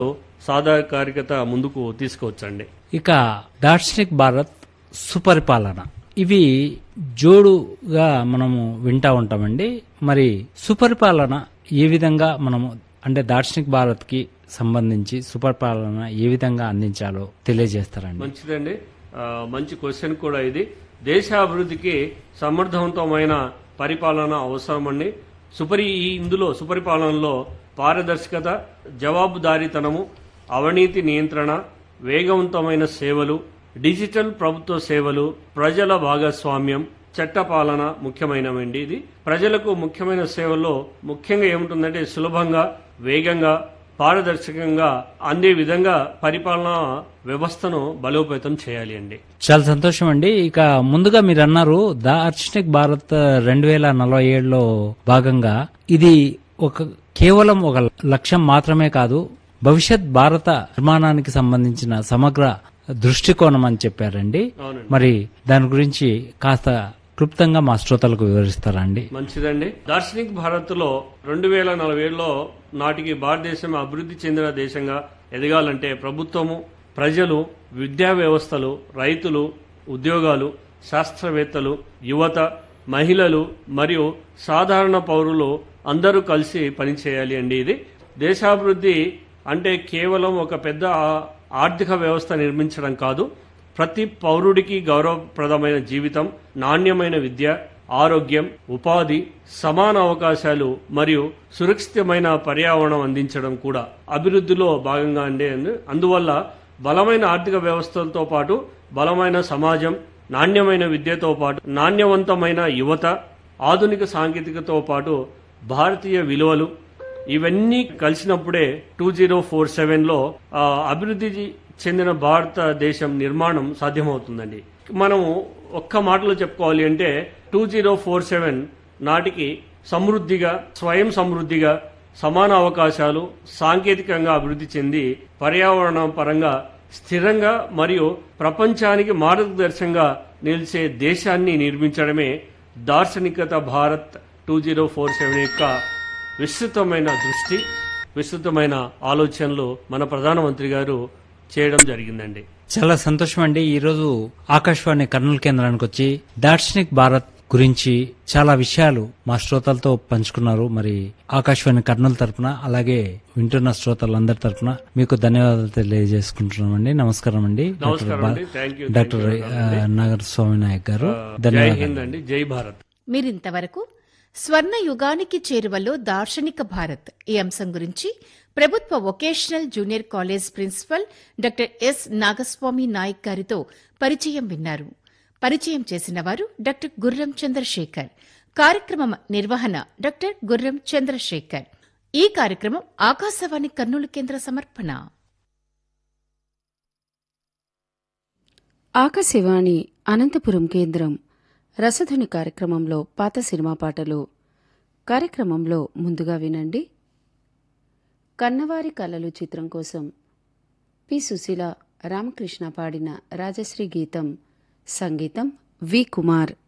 సాధాకారికత ముందుకు తీసుకువచ్చండి ఇక దార్శనిక్ భారత్ సుపరిపాలన ఇవి జోడుగా మనము వింటా ఉంటామండి మరి సుపరిపాలన ఏ విధంగా మనము అంటే దార్శనిక్ భారత్ కి సంబంధించి సుపరిపాలన ఏ విధంగా అందించాలో తెలియజేస్తారండి మంచిదండి ఆ, మంచి క్వశ్చన్ కూడా ఇది దేశ అభివృద్ధికి సమర్థవంతమైన పరిపాలన అవసరమండి సుపరి ఈ ఇందులో సుపరిపాలనలో పారదర్శకత జవాబుదారీతనము అవినీతి నియంత్రణ వేగవంతమైన సేవలు డిజిటల్ ప్రభుత్వ సేవలు ప్రజల భాగస్వామ్యం చట్టపాలన ముఖ్యమైనవండి ఇది ప్రజలకు ముఖ్యమైన సేవల్లో ముఖ్యంగా ఏముంటుందంటే సులభంగా వేగంగా పారదర్శకంగా అందే విధంగా పరిపాలనా వ్యవస్థను బలోపేతం చేయాలి అండి చాలా సంతోషం అండి ఇక ముందుగా మీరు అన్నారు దార్శనిక్ భారత్ రెండు వేల నలభై ఏడులో భాగంగా ఇది ఒక కేవలం ఒక లక్ష్యం మాత్రమే కాదు భవిష్యత్ భారత నిర్మాణానికి సంబంధించిన సమగ్ర దృష్టికోణం అని చెప్పారండి అవునండి మరి దాని గురించి కాస్త క్లుప్తంగా మా శ్రోతలకు వివరిస్తారా అండి మంచిదండి దార్శనిక్ భారత్ లో రెండు వేల నలభై ఏడులో నాటికి భారతదేశం అభివృద్ధి చెందిన దేశంగా ఎదగాలంటే ప్రభుత్వము ప్రజలు విద్యా వ్యవస్థలు రైతులు ఉద్యోగాలు శాస్త్రవేత్తలు యువత మహిళలు మరియు సాధారణ పౌరులు అందరూ కలిసి పనిచేయాలి అండి ఇది దేశాభివృద్ధి అంటే కేవలం ఒక పెద్ద ఆ- ఆర్థిక వ్యవస్థ నిర్మించడం కాదు ప్రతి పౌరుడికి గౌరవప్రదమైన జీవితం నాణ్యమైన విద్య ఆరోగ్యం ఉపాధి సమాన అవకాశాలు మరియు సురక్షితమైన పర్యావరణం అందించడం కూడా అభివృద్ధిలో భాగంగా అండే అందువల్ల బలమైన ఆర్థిక వ్యవస్థలతో పాటు బలమైన సమాజం నాణ్యమైన విద్యతో పాటు నాణ్యవంతమైన యువత ఆధునిక సాంకేతికతో పాటు భారతీయ విలువలు ఇవన్నీ కలిసినప్పుడే టూ జీరో ఫోర్ సెవెన్లో అభివృద్ధి చెందిన భారతదేశం నిర్మాణం సాధ్యమవుతుందండి మనము ఒక్క మాటలో చెప్పుకోవాలి అంటే టూ జీరో ఫోర్ సెవెన్ నాటికి సమృద్ధిగా స్వయం సమృద్ధిగా సమాన అవకాశాలు సాంకేతికంగా అభివృద్ధి చెంది పర్యావరణ పరంగా స్థిరంగా మరియు ప్రపంచానికి మార్గదర్శకంగా నిలిచే దేశాన్ని నిర్మించడమే దార్శనికత Bharat two zero four seven యొక్క విస్తృతమైన దృష్టి విస్తృతమైన ఆలోచనలు మన ప్రధానమంత్రి గారు చేయడం జరిగిందండి చాలా సంతోషం అండి ఈ రోజు ఆకాశవాణి కర్నూలు కేంద్రానికి వచ్చి దార్శనిక్ భారత్ గురించి చాలా విషయాలు మా శ్రోతలతో పంచుకున్నారు మరి ఆకాశవాణి కర్నూలు తరపున అలాగే వింటున్న శ్రోతలందరి తరపున మీకు ధన్యవాదాలు తెలియజేసుకుంటున్నామండి నమస్కారం అండి నమస్కారం అండి థ్యాంక్ యూ డాక్టర్ ఆ, నాగర్ స్వామి నాయక్ గారు జై ధన్యవాదాలు హింద్ అండి జై భారత్ మీరింతవరకు స్వర్ణ యుగానికి చేరువలో దార్శనిక భారత్ ఈ అంశం గురించి ప్రభుత్వ vocational junior college principal doctor S Nagaswamy Naik గారితో పరిచయం విన్నారు పరిచయం చేసిన వారు డాక్టర్ గుర్రం చంద్రశేఖర్ కార్యక్రమం నిర్వహణ డాక్టర్ గుర్రం చంద్రశేఖర్ ఈ కార్యక్రమం ఆకాశవాణి కర్నూలు కేంద్ర సమర్పణ ఆకాశవాణి అనంతపురం కేంద్రం రసధుని కార్యక్రమంలో పాత సినిమా పాటలు కార్యక్రమంలో ముందుగా వినండి కన్నవారి కలలు చిత్రం కోసం పి సుశీల రామకృష్ణ పాడిన రాజశ్రీ గీతం సంగీతం వి కుమార్